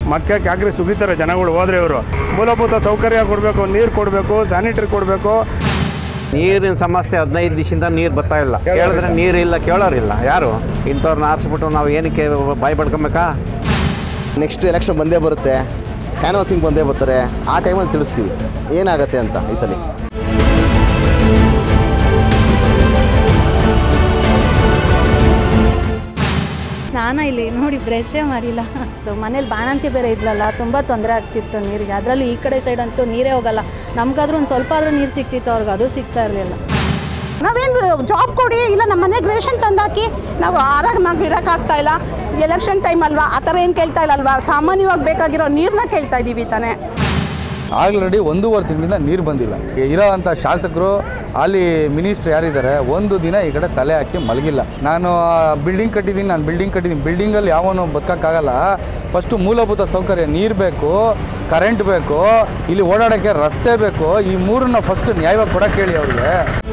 ಮಕ್ಕೆ ಕ್ಯಾಕ್ರಿ ಸುಗಿತಾರೆ ಜನಗಳು ಹೋದ್ರೆ ಇವರು ಮೂಲಭೂತ ಸೌಕರ್ಯ ಕೊಡಬೇಕು ನೀರು ಕೊಡಬೇಕು ಸ್ಯಾನಿಟರಿ ಕೊಡಬೇಕು ನೀರಿನ ಸಮಸ್ಯೆ ಹದಿನೈದು ದಿವಸದಿಂದ ನೀರು ಬರ್ತಾ ಇಲ್ಲ ಕೇಳಿದ್ರೆ ನೀರಿಲ್ಲ ಕೇಳೋರಿಲ್ಲ ಯಾರು ಇಂಥವ್ರನ್ನ ಆರಿಸ್ಬಿಟ್ಟು ನಾವು ಏನಕ್ಕೆ ಬಾಯಿ ಪಡ್ಕೊಬೇಕಾ ನೆಕ್ಸ್ಟ್ ಎಲೆಕ್ಷನ್ ಬಂದೇ ಬರುತ್ತೆ ಕ್ಯಾನ್ವಾಸಿಂಗ್ ಬಂದೇ ಬರ್ತಾರೆ ಆ ಟೈಮಲ್ಲಿ ತಿಳಿಸ್ತೀವಿ ಏನಾಗುತ್ತೆ ಅಂತ ಈ ಸಲ ಸ್ನಾನ ಇಲ್ಲಿ ನೋಡಿ ಬ್ರಷೇ ಮಾಡಿಲ್ಲ ಮನೇಲಿ ಬಾಣಂತಿ ಬೇರೆ ಇದ್ಲಲ್ಲ ತುಂಬ ತೊಂದರೆ ಆಗ್ತಿತ್ತು ನೀರಿಗೆ ಅದರಲ್ಲೂ ಈ ಕಡೆ ಸೈಡ್ ಅಂತೂ ನೀರೇ ಹೋಗಲ್ಲ ನಮ್ಗಾದ್ರೂ ಒಂದು ಸ್ವಲ್ಪ ಆದರೂ ನೀರು ಸಿಕ್ತಿತ್ತು ಅವ್ರಿಗೆ ಅದು ಸಿಗ್ತಾ ಇರಲಿಲ್ಲ ನಾವೇನು ಜಾಬ್ ಕೊಡಿ ಇಲ್ಲ ನಮ್ಮ ಮನೆಗೆ ರೇಷನ್ ತಂದಾಕಿ ನಾವು ಆರಾಮಾಗಿ ಇರೋಕ್ಕಾಗ್ತಾ ಇಲ್ಲ ಎಲೆಕ್ಷನ್ ಟೈಮ್ ಅಲ್ವಾ ಆ ಥರ ಏನು ಕೇಳ್ತಾ ಇಲ್ಲ ಅಲ್ವಾ ಸಾಮಾನ್ಯವಾಗಿ ಬೇಕಾಗಿರೋ ನೀರನ್ನ ಕೇಳ್ತಾ ಇದ್ದೀವಿ ತಾನೇ ಆಲ್ರೆಡಿ ಒಂದೂವರೆ ತಿಂಗಳಿಂದ ನೀರು ಬಂದಿಲ್ಲ ಇರೋ ಅಂಥ ಶಾಸಕರು ಅಲ್ಲಿ ಮಿನಿಸ್ಟ್ರ್ ಯಾರಿದ್ದಾರೆ ಒಂದು ದಿನ ಈ ಕಡೆ ತಲೆ ಹಾಕಿ ಮಲಗಿಲ್ಲ ನಾನು ಬಿಲ್ಡಿಂಗ್ ಕಟ್ಟಿದ್ದೀನಿ ನಾನು ಬಿಲ್ಡಿಂಗ್ ಕಟ್ಟಿದ್ದೀನಿ ಬಿಲ್ಡಿಂಗಲ್ಲಿ ಯಾವನು ಬದುಕೋಕ್ಕಾಗಲ್ಲ ಫಸ್ಟು ಮೂಲಭೂತ ಸೌಕರ್ಯ ನೀರು ಬೇಕು ಕರೆಂಟ್ ಬೇಕು ಇಲ್ಲಿ ಓಡಾಡೋಕ್ಕೆ ರಸ್ತೆ ಬೇಕು ಈ ಮೂರನ್ನ ಫಸ್ಟ್ ನ್ಯಾಯವಾಗಿ ಕೊಡೋಕೆ ಹೇಳಿ ಅವ್ರಿಗೆ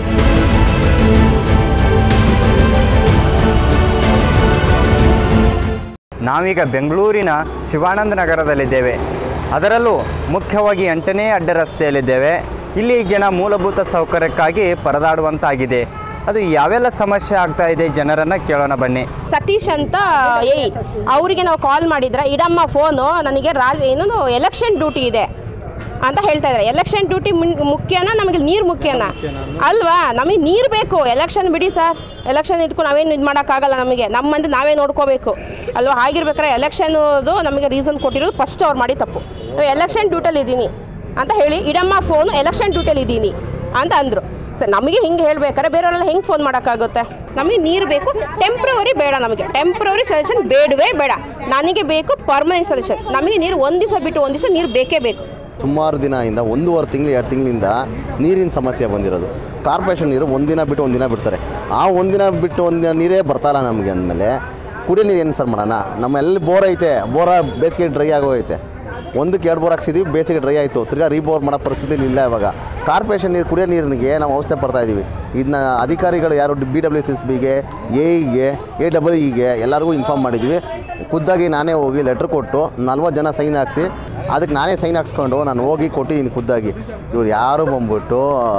ನಾವೀಗ ಬೆಂಗಳೂರಿನ ಶಿವಾನಂದ ನಗರದಲ್ಲಿದ್ದೇವೆ ಅದರಲ್ಲೂ ಮುಖ್ಯವಾಗಿ ಎಂಟನೇ ಅಡ್ಡ ರಸ್ತೆಯಲ್ಲಿದ್ದೇವೆ ಇಲ್ಲಿ ಜನ ಮೂಲಭೂತ ಸೌಕರ್ಯಕ್ಕಾಗಿ ಪರದಾಡುವಂತಾಗಿದೆ ಅದು ಯಾವೆಲ್ಲ ಸಮಸ್ಯೆ ಆಗ್ತಾ ಇದೆ ಜನರನ್ನು ಕೇಳೋಣ ಬನ್ನಿ ಸತೀಶ್ ಅಂತ ಏಯ್ ಅವರಿಗೆ ನಾವು ಕಾಲ್ ಮಾಡಿದ್ರೆ ಇಡಮ್ಮ ಫೋನು ನನಗೆ ರಾಜ ಏನೋ ಎಲೆಕ್ಷನ್ ಡ್ಯೂಟಿ ಇದೆ ಅಂತ ಹೇಳ್ತಾ ಇದ್ದಾರೆ ಎಲೆಕ್ಷನ್ ಡ್ಯೂಟಿ ಮುಖ್ಯನಾ ನಮಗೆ ನೀರು ಮುಖ್ಯನಾ ಅಲ್ವಾ ನಮಗೆ ನೀರು ಬೇಕು ಎಲೆಕ್ಷನ್ ಬಿಡಿ ಸರ್ ಎಲೆಕ್ಷನ್ ಇಟ್ಕೊಂಡು ನಾವೇನು ಇದು ಮಾಡೋಕ್ಕಾಗಲ್ಲ ನಮಗೆ ನಮ್ಮ ಮಂದಿ ನಾವೇ ನೋಡ್ಕೋಬೇಕು ಅಲ್ವಾ ಹಾಗಿರ್ಬೇಕಾದ್ರೆ ಎಲೆಕ್ಷನ್ದು ನಮಗೆ ರೀಸನ್ ಕೊಟ್ಟಿರೋದು ಫಸ್ಟ್ ಅವ್ರು ಮಾಡಿ ತಪ್ಪು ನಾವು ಎಲೆಕ್ಷನ್ ಡ್ಯೂಟಲ್ಲಿ ಇದ್ದೀನಿ ಅಂತ ಹೇಳಿ ಇಡಮ್ಮ ಫೋನು ಎಲೆಕ್ಷನ್ ಡ್ಯೂಟಿಯಲ್ಲಿ ಇದ್ದೀನಿ ಅಂತ ಅಂದರು ಸರ್ ನಮಗೆ ಹಿಂಗೆ ಹೇಳ್ಬೇಕಾದ್ರೆ ಬೇರೆಯವರೆಲ್ಲ ಹೆಂಗೆ ಫೋನ್ ಮಾಡೋಕ್ಕಾಗುತ್ತೆ ನಮಗೆ ನೀರು ಬೇಕು ಟೆಂಪ್ರವರಿ ಬೇಡ ನಮಗೆ ಟೆಂಪ್ರವರಿ ಸೊಲ್ಯೂಷನ್ ಬೇಡವೇ ಬೇಡ ನನಗೆ ಬೇಕು ಪರ್ಮನೆಂಟ್ ಸೊಲ್ಯೂಷನ್ ನಮಗೆ ನೀರು ಒಂದು ದಿವಸ ಬಿಟ್ಟು ಒಂದು ದಿವಸ ನೀರು ಬೇಕೇ ಬೇಕು ಸುಮಾರು ದಿನದಿಂದ ಒಂದೂವರೆ ತಿಂಗಳು ಎರಡು ತಿಂಗಳಿಂದ ನೀರಿನ ಸಮಸ್ಯೆ ಬಂದಿರೋದು ಕಾರ್ಪೊರೇಷನ್ ನೀರು ಒಂದಿನ ಬಿಟ್ಟು ಒಂದಿನ ಬಿಡ್ತಾರೆ ಆ ಒಂದಿನ ಬಿಟ್ಟು ಒಂದಿನ ನೀರೇ ಬರ್ತಾಯಿಲ್ಲ ನಮಗೆ ಅಂದಮೇಲೆ ಕುಡಿಯೋ ನೀರು ಏನು ಸರ್ ಮಾಡೋಣ ನಮ್ಮೆಲ್ಲಿ ಬೋರ್ ಐತೆ ಬೋರ ಬೇಸಿಗೆ ಡ್ರೈ ಆಗೋಗೈತೆ ಒಂದಕ್ಕೆ ಎರಡು ಬೋರ್ ಹಾಕ್ಸಿದ್ವಿ ಬೇಸಿಗೆ ಡ್ರೈ ಆಯಿತು ತಿರ್ಗಾ ರೀಬೋರ್ ಮಾಡೋ ಪರಿಸ್ಥಿತಿ ಇಲ್ಲ ಇವಾಗ ಕಾರ್ಪೊರೇಷನ್ ನೀರು ಕುಡಿಯೋ ನೀರಿಗೆ ನಾವು ಅವಸ್ಥೆ ಪಡ್ತಾ ಇದ್ದೀವಿ ಇದನ್ನ ಅಧಿಕಾರಿಗಳು ಯಾರು ಬಿ ಡಬ್ಲ್ಯೂ ಸಿ ಎಸ್ ಬಿಗೆ ಎ ಇಗೆ ಎ ಡಬಲ್ ಇಗೆ ಎಲ್ಲರಿಗೂ ಇನ್ಫಾರ್ಮ್ ಮಾಡಿದ್ವಿ ಖುದ್ದಾಗಿ ನಾನೇ ಹೋಗಿ ಲೆಟ್ರ್ ಕೊಟ್ಟು ನಲ್ವತ್ತು ಜನ ಸೈನ್ ಹಾಕ್ಸಿ ಅದಕ್ಕೆ ನಾನೇ ಸೈನ್ ಹಾಕ್ಸ್ಕೊಂಡು ನಾನು ಹೋಗಿ ಕೊಟ್ಟಿದ್ದೀನಿ ಖುದ್ದಾಗಿ ಇವ್ರು ಯಾರು ಬಂದ್ಬಿಟ್ಟು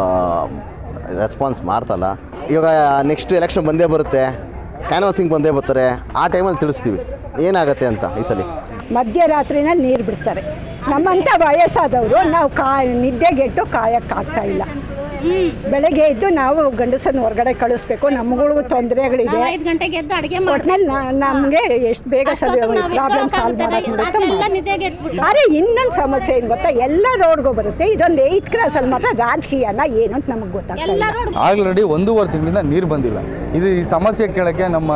ರೆಸ್ಪಾನ್ಸ್ ಮಾಡ್ತಲ್ಲ ಇವಾಗ ನೆಕ್ಸ್ಟ್ ಎಲೆಕ್ಷನ್ ಬಂದೇ ಬರುತ್ತೆ ಕ್ಯಾನ್ವಾಸಿಂಗ್ ಬಂದೇ ಬರ್ತಾರೆ ಆ ಟೈಮಲ್ಲಿ ತಿಳಿಸ್ತೀವಿ ಏನಾಗುತ್ತೆ ಅಂತ ಈ ಸಲ ಮಧ್ಯರಾತ್ರಿನಲ್ಲಿ ನೀರು ಬಿಡ್ತಾರೆ ನಮ್ಮಂಥ ವಯಸ್ಸಾದವರು ನಾವು ಕಾ ನಿದ್ದೆಗೆಟ್ಟು ಕಾಯಕ್ಕಾಗ್ತಾ ಇಲ್ಲ ಬೆಳಗ್ಗೆ ಎದ್ದು ನಾವು ಗಂಡಸನ್ನು ಹೊರಗಡೆ ಕಳಿಸ್ಬೇಕು ನಮ್ಗಳಿಗೂ ತೊಂದರೆಗಳಿದೆ ಐದು ಗಂಟೆಗೆ ಎದ್ದು ಅಡುಗೆ ಒಟ್ನಲ್ಲಿ ನಮಗೆ ಎಷ್ಟು ಬೇಗ ಸಲ ಪ್ರಾಬ್ಲಮ್ ಸಾಲ್ವ್ ಮಾಡಕ್ಕೆ ಬರುತ್ತೆ ಅರೆ ಇನ್ನೊಂದು ಸಮಸ್ಯೆ ಏನು ಗೊತ್ತಾ ಎಲ್ಲ ರೋಡ್ಗೂ ಬರುತ್ತೆ ಇದೊಂದು ಏಯ್ತ್ ಕ್ಲಾಸಲ್ಲಿ ಮಾತ್ರ ರಾಜಕೀಯನ ಏನು ಅಂತ ನಮಗೆ ಗೊತ್ತಾಗ್ತಾ ಇಲ್ಲ ಆಲ್ರೆಡಿ ಒಂದೂವರೆ ತಿಂಗಳಿಂದ ನೀರು ಬಂದಿಲ್ಲ ಇದು ಈ ಸಮಸ್ಯೆ ಕೇಳೋಕ್ಕೆ ನಮ್ಮ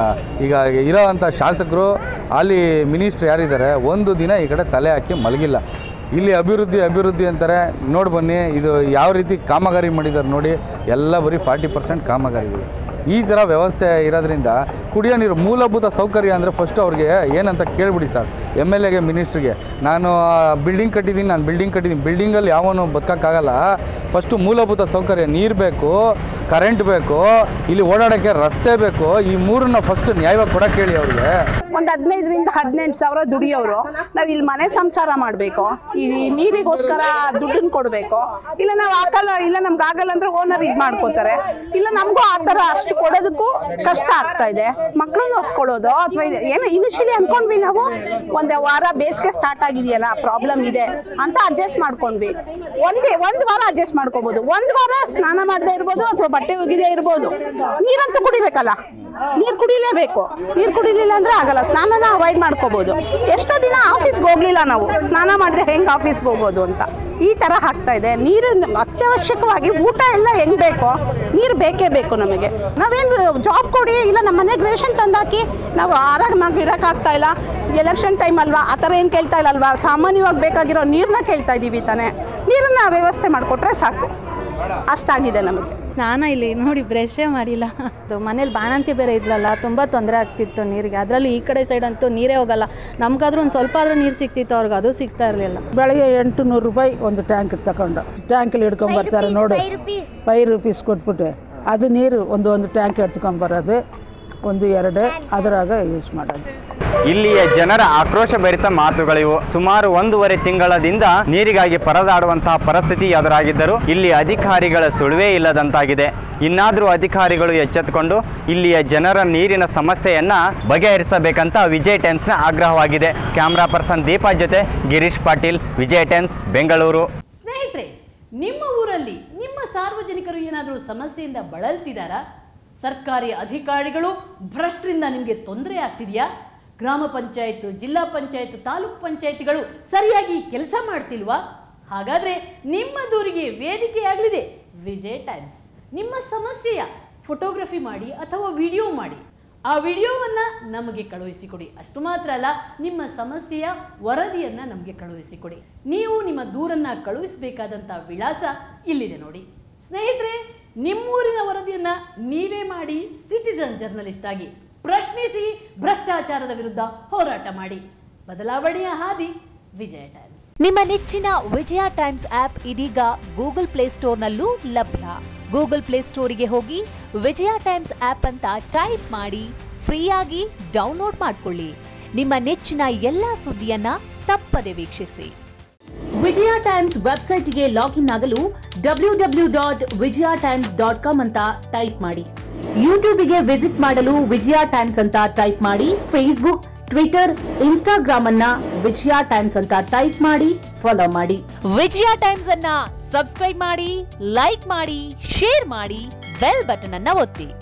ಈಗ ಇರೋ ಅಂಥ ಶಾಸಕರು ಅಲ್ಲಿ ಮಿನಿಸ್ಟ್ರ್ ಯಾರಿದ್ದಾರೆ ಒಂದು ದಿನ ಈ ಕಡೆ ತಲೆ ಹಾಕಿ ಮಲಗಿಲ್ಲ ಇಲ್ಲಿ ಅಭಿವೃದ್ಧಿ ಅಭಿವೃದ್ಧಿ ಅಂತಾರೆ ನೋಡಿ ಬನ್ನಿ ಇದು ಯಾವ ರೀತಿ ಕಾಮಗಾರಿ ಮಾಡಿದ್ದಾರೆ ನೋಡಿ ಎಲ್ಲ ಬರೀ ಫಾರ್ಟಿ ಪರ್ಸೆಂಟ್ ಕಾಮಗಾರಿಗಳು ಈ ಥರ ವ್ಯವಸ್ಥೆ ಇರೋದ್ರಿಂದ ಕುಡಿಯೋ ನೀರು ಮೂಲಭೂತ ಸೌಕರ್ಯ ಅಂದರೆ ಫಸ್ಟ್ ಅವ್ರಿಗೆ ಏನಂತ ಕೇಳ್ಬಿಡಿ ಸರ್ ಎಮ್ ಎಲ್ ಎಗೆ ಮಿನಿಸ್ಟ್ರಿಗೆ ನಾನು ಬಿಲ್ಡಿಂಗ್ ಕಟ್ಟಿದ್ದೀನಿ ನಾನು ಬಿಲ್ಡಿಂಗ್ ಕಟ್ಟಿದ್ದೀನಿ ಬಿಲ್ಡಿಂಗಲ್ಲಿ ಯಾವನು ಬದುಕೋಕ್ಕಾಗಲ್ಲ ಫಸ್ಟು ಮೂಲಭೂತ ಸೌಕರ್ಯ ನೀರು ಬೇಕು ಕರೆಂಟ್ ಬೇಕು ಇಲ್ಲಿ ಓಡಾಡೋಕ್ಕೆ ರಸ್ತೆ ಬೇಕು ಈ ಮೂರನ್ನ ಫಸ್ಟ್ ನ್ಯಾಯವಾಗಿ ಕೊಡೋಕೆ ಹೇಳಿ ಅವ್ರಿಗೆ ಒಂದು ಹದಿನೈದರಿಂದ ಹದಿನೆಂಟು ಸಾವಿರ ದುಡಿಯೋರು ನಾವು ಇಲ್ಲಿ ಮನೆ ಸಂಸಾರ ಮಾಡಬೇಕು ಈ ನೀರಿಗೋಸ್ಕರ ದುಡ್ಡನ್ನು ಕೊಡಬೇಕು ಇಲ್ಲ ನಾವು ಹಾಕಲ್ಲ ಇಲ್ಲ ನಮ್ಗೆ ಆಗಲ್ಲ ಅಂದ್ರೆ ಓನರ್ ಇದು ಮಾಡ್ಕೋತಾರೆ ಇಲ್ಲ ನಮಗೂ ಆ ಥರ ಅಷ್ಟು ಕೊಡೋದಕ್ಕೂ ಕಷ್ಟ ಆಗ್ತಾ ಇದೆ ಮಕ್ಕಳನ್ನ ಓದ್ಕೊಳ್ಳೋದು ಅಥವಾ ಏನೋ ಇನಿಷಿಯಲಿ ಅನ್ಕೊಂಡ್ವಿ ನಾವು ಒಂದು ವಾರ ಬೇಸಿಗೆ ಸ್ಟಾರ್ಟ್ ಆಗಿದೆಯಲ್ಲ ಪ್ರಾಬ್ಲಮ್ ಇದೆ ಅಂತ ಅಡ್ಜಸ್ಟ್ ಮಾಡ್ಕೊಂಡ್ವಿ ಒಂದೇ ಒಂದು ವಾರ ಅಡ್ಜಸ್ಟ್ ಮಾಡ್ಕೋಬೋದು ಒಂದು ವಾರ ಸ್ನಾನ ಮಾಡದೇ ಇರ್ಬೋದು ಅಥವಾ ಬಟ್ಟೆ ಒಗಿದೇ ಇರ್ಬೋದು ನೀರಂತೂ ಕುಡಿಬೇಕಲ್ಲ ನೀರು ಕುಡಿಲೇಬೇಕು ನೀರು ಕುಡಿಲಿಲ್ಲ ಅಂದ್ರೆ ಆಗಲ್ಲ ಸ್ನಾನನ ಅವಾಯ್ಡ್ ಮಾಡ್ಕೋಬೋದು ಎಷ್ಟೋ ದಿನ ಆಫೀಸ್ಗೆ ಹೋಗ್ಲಿಲ್ಲ ನಾವು ಸ್ನಾನ ಮಾಡಿದ್ರೆ ಹೆಂಗೆ ಆಫೀಸ್ಗೆ ಹೋಗ್ಬೋದು ಅಂತ ಈ ಥರ ಆಗ್ತಾ ಇದೆ ನೀರು ಅತ್ಯವಶ್ಯಕವಾಗಿ ಊಟ ಎಲ್ಲ ಹೆಂಗ್ ಬೇಕೋ ನೀರು ಬೇಕೇ ಬೇಕು ನಮಗೆ ನಾವೇನು ಜಾಬ್ ಕೊಡಿ ಇಲ್ಲ ನಮ್ಮ ಮನೆಗೆ ರೇಷನ್ ತಂದಾಕಿ ನಾವು ಆರಾಮಾಗಿ ಇರೋಕ್ಕಾಗ್ತಾ ಇಲ್ಲ ಎಲೆಕ್ಷನ್ ಟೈಮ್ ಅಲ್ವಾ ಆ ಥರ ಏನು ಕೇಳ್ತಾ ಇಲ್ಲ ಅಲ್ವಾ ಸಾಮಾನ್ಯವಾಗಿ ಬೇಕಾಗಿರೋ ನೀರನ್ನ ಕೇಳ್ತಾ ಇದ್ದೀವಿ ತಾನೇ ನೀರನ್ನ ವ್ಯವಸ್ಥೆ ಮಾಡಿಕೊಟ್ರೆ ಸಾಕು ಅಷ್ಟಾಗಿದೆ ನಮಗೆ ಸ್ನಾನ ಇಲ್ಲಿ ನೋಡಿ ಬ್ರಷೇ ಮಾಡಿಲ್ಲ ಅದು ಮನೇಲಿ ಬಾಣಂತಿ ಬೇರೆ ಇದ್ಲಲ್ಲ ತುಂಬ ತೊಂದರೆ ಆಗ್ತಿತ್ತು ನೀರಿಗೆ ಅದರಲ್ಲೂ ಈ ಕಡೆ ಸೈಡ್ ಅಂತೂ ನೀರೇ ಹೋಗಲ್ಲ ನಮ್ಗಾದ್ರೂ ಒಂದು ಸ್ವಲ್ಪ ಆದರೂ ನೀರು ಸಿಕ್ತಿತ್ತು ಅವ್ರಿಗೆ ಅದು ಸಿಗ್ತಾ ಇರಲಿಲ್ಲ ಬೆಳಗ್ಗೆ ಎಂಟು ನೂರು ರೂಪಾಯಿ ಒಂದು ಟ್ಯಾಂಕ್ ತಗೊಂಡು ಟ್ಯಾಂಕಲ್ಲಿ ಹಿಡ್ಕೊಂಡ್ ಬರ್ತಾರೆ ನೋಡು ಫೈವ್ ರುಪೀಸ್ ಕೊಟ್ಬಿಟ್ಟು ಅದು ನೀರು ಒಂದು ಒಂದು ಟ್ಯಾಂಕ್ ಎತ್ಕೊಂಬರೋದು ಒಂದು ಎರಡು ಅದರಾಗ ಯೂಸ್ ಮಾಡೋದು ಇಲ್ಲಿಯ ಜನರ ಆಕ್ರೋಶಭರಿತ ಮಾತುಗಳಿವು ಸುಮಾರು ಒಂದೂವರೆ ತಿಂಗಳದಿಂದ ನೀರಿಗಾಗಿ ಪರದಾಡುವಂತಹ ಪರಿಸ್ಥಿತಿ ಎದುರಾಗಿದ್ದರೂ ಇಲ್ಲಿ ಅಧಿಕಾರಿಗಳ ಸುಳಿವೇ ಇಲ್ಲದಂತಾಗಿದೆ ಇನ್ನಾದರೂ ಅಧಿಕಾರಿಗಳು ಎಚ್ಚೆತ್ತುಕೊಂಡು ಇಲ್ಲಿಯ ಜನರ ನೀರಿನ ಸಮಸ್ಯೆಯನ್ನ ಬಗೆಹರಿಸಬೇಕಂತ ವಿಜಯ್ ಟೈಮ್ಸ್ನ ಆಗ್ರಹವಾಗಿದೆ ಕ್ಯಾಮ್ರಾ ಪರ್ಸನ್ ದೀಪಾ ಜೊತೆ ಗಿರೀಶ್ ಪಾಟೀಲ್ ವಿಜಯ್ ಟೈಮ್ಸ್ ಬೆಂಗಳೂರು ಸ್ನೇಹಿತರೆ ನಿಮ್ಮ ಊರಲ್ಲಿ ನಿಮ್ಮ ಸಾರ್ವಜನಿಕರು ಏನಾದರೂ ಸಮಸ್ಯೆಯಿಂದ ಬಳಲ್ತಿದ್ದಾರಾ ಸರ್ಕಾರಿ ಅಧಿಕಾರಿಗಳು ಭ್ರಷ್ಟರಿಂದ ನಿಮಗೆ ತೊಂದರೆ ಆಗ್ತಿದೆಯಾ ಗ್ರಾಮ ಪಂಚಾಯತ್ ಜಿಲ್ಲಾ ಪಂಚಾಯತ್ ತಾಲೂಕ್ ಪಂಚಾಯತಿಗಳು ಸರಿಯಾಗಿ ಕೆಲಸ ಮಾಡ್ತಿಲ್ವಾ ಹಾಗಾದ್ರೆ ನಿಮ್ಮ ದೂರಿಗೆ ವೇದಿಕೆಯಾಗಲಿದೆ ವಿಜಯ್ ಟೈಮ್ಸ್ ನಿಮ್ಮ ಸಮಸ್ಯೆಯ ಫೋಟೋಗ್ರಫಿ ಮಾಡಿ ಅಥವಾ ವಿಡಿಯೋ ಮಾಡಿ ಆ ವಿಡಿಯೋವನ್ನ ನಮಗೆ ಕಳುಹಿಸಿಕೊಡಿ ಅಷ್ಟು ಮಾತ್ರ ಅಲ್ಲ ನಿಮ್ಮ ಸಮಸ್ಯೆಯ ವರದಿಯನ್ನ ನಮಗೆ ಕಳುಹಿಸಿಕೊಡಿ ನೀವು ನಿಮ್ಮ ದೂರನ್ನ ಕಳುಹಿಸಬೇಕಾದಂಥ ವಿಳಾಸ ಇಲ್ಲಿದೆ ನೋಡಿ ಸ್ನೇಹಿತರೆ ನಿಮ್ಮೂರಿನ ವರದಿಯನ್ನ ನೀವೇ ಮಾಡಿ ಸಿಟಿಜನ್ ಜರ್ನಲಿಸ್ಟ್ ಆಗಿ ಪ್ರಶ್ನಿಸಿ ಭ್ರಷ್ಟಾಚಾರದ ವಿರುದ್ಧ ಹೋರಾಟ ಮಾಡಿ ಬದಲಾವಣೆಯ ಹಾದಿ ವಿಜಯ ಟೈಮ್ಸ್ ನಿಮ್ಮ ನೆಚ್ಚಿನ ವಿಜಯ ಟೈಮ್ಸ್ ಆಪ್ ಇದೀಗ ಗೂಗಲ್ ಪ್ಲೇಸ್ಟೋರ್ನಲ್ಲೂ ಲಭ್ಯ ಗೂಗಲ್ ಪ್ಲೇಸ್ಟೋರಿಗೆ ಹೋಗಿ ವಿಜಯ ಟೈಮ್ಸ್ ಆಪ್ ಅಂತ ಟೈಪ್ ಮಾಡಿ ಫ್ರೀಯಾಗಿ ಡೌನ್ಲೋಡ್ ಮಾಡಿಕೊಳ್ಳಿ ನಿಮ್ಮ ನೆಚ್ಚಿನ ಎಲ್ಲಾ ಸುದ್ದಿಯನ್ನ ತಪ್ಪದೆ ವೀಕ್ಷಿಸಿ ವಿಜಯ ಟೈಮ್ಸ್ ವೆಬ್ಸೈಟ್ಗೆ ಲಾಗಿನ್ ಆಗಲು W W dot Vijaya Times dot com ಅಂತ ಟೈಪ್ ಮಾಡಿ ಯೂಟ್ಯೂಬ್ಗೆ ವಿಸಿಟ್ ಮಾಡಲು ವಿಜಯ ಟೈಮ್ಸ್ ಅಂತ ಟೈಪ್ ಮಾಡಿ ಫೇಸ್ಬುಕ್ ಟ್ವಿಟರ್ ಇನ್ಸ್ಟಾಗ್ರಾಮ್ ಅನ್ನ ವಿಜಯ ಟೈಮ್ಸ್ ಅಂತ ಟೈಪ್ ಮಾಡಿ ಫಾಲೋ ಮಾಡಿ ವಿಜಯ ಟೈಮ್ಸ್ ಅನ್ನ ಸಬ್ಸ್ಕ್ರೈಬ್ ಮಾಡಿ ಲೈಕ್ ಮಾಡಿ ಶೇರ್ ಮಾಡಿ ಬೆಲ್ ಬಟನ್ ಅನ್ನ ಒತ್ತಿ